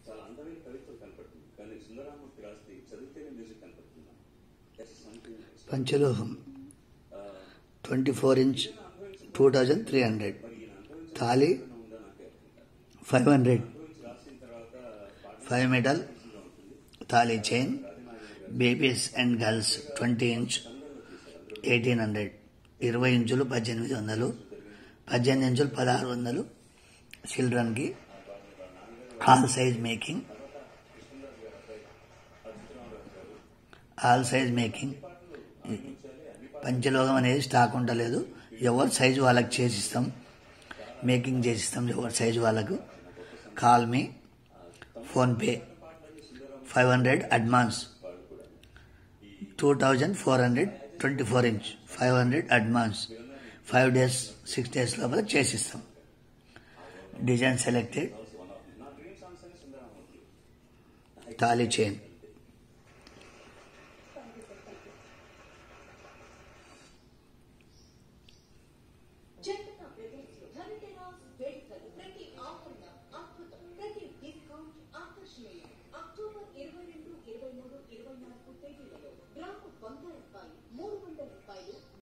చాలా అందమైన కవిత్వం కనపడుతుంది కానీ సుందరామూర్తి రాస్తే చదివితేనే మ్యూజిక్ కనపడుతుందా That's something extra. పంచలోహం ఆ, twenty four inch two thousand three hundred మరి ఈయన అనుభవించిన తాళి ఏమైనా ఉందా నాకే అర్థం కాదు. ఫైవ్ హండ్రెడ్ అనుభవించి రాసిన తర్వాత పాట ఫైవ్ మెటల్ ఈజీగా ఉంటుంది తాళీ chain babies and girls twenty inch eighteen hundred ఇరవై ఇంచులు పద్దెనిమిది వందలు పద్దెనిమిది ఇంచులు పదహారు వందలు చిల్డ్రన్కి all size making all size making పంచలోహం అనేది స్టాక్ ఉండలేదు ఎవరి సైజు వాళ్ళకి చేసిస్తాం మేకింగ్ చేసిస్తాం ఎవరి సైజు వాళ్ళకు కాల్ మీ PhonePe five hundred advance two thousand four hundred twenty four inch five hundred advance five days six days లోపల చేసిస్తాం డిజైన్ సెలెక్టెడ్ తాళీ చైన్ జనతా బ్రదర్స్ ధనతెరాస్ వేడుకలు ప్రతి ఆభరణ అద్భుతం ప్రతి డిస్కౌంట్ ఆకర్షణీయం అక్టోబర్ ఇరవై రెండు ఇరవై మూడు ఇరవై నాలుగు తేదీలలో గ్రాము బంగారంపై మూడు వందల రూపాయలు